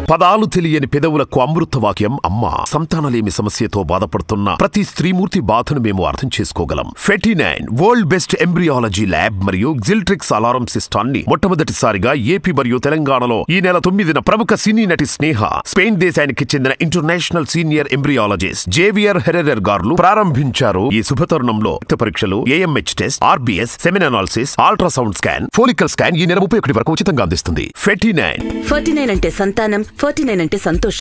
పదాలు తెలియని పెదవులకు అమృత వాక్యం అమ్మ సంతానలేమి సమస్యతో బాధపడుతున్న ప్రతి స్త్రీమూర్తి బాధను మేము అర్థం చేసుకోగలం Ferty nine world best embryology lab మరియు జిల్ట్రిక్స్ అలారం సిస్టాన్ని మొట్టమొదటిసారిగా ఏపీ మరియు తెలంగాణలో ఈ నెల తొమ్మిదిన ప్రముఖ సినీ నటి స్నేహ స్పెయిన్ దేశానికి చెందిన international senior embryologist Javier Herrera గారు ప్రారంభించారు ఈ శుభతరుణంలో రక్త పరీక్షలు AMH test RBS semen analysis ultrasound scan follicle scan ఈ నెల ముప్పై ఒకటి వరకు ఉచితంగా అందిస్తుంది ఫెటీ నైన్ ఫార్టీ నైన్ అంటే సంతానం ఫార్టీ నైన్ అంటే సంతోషం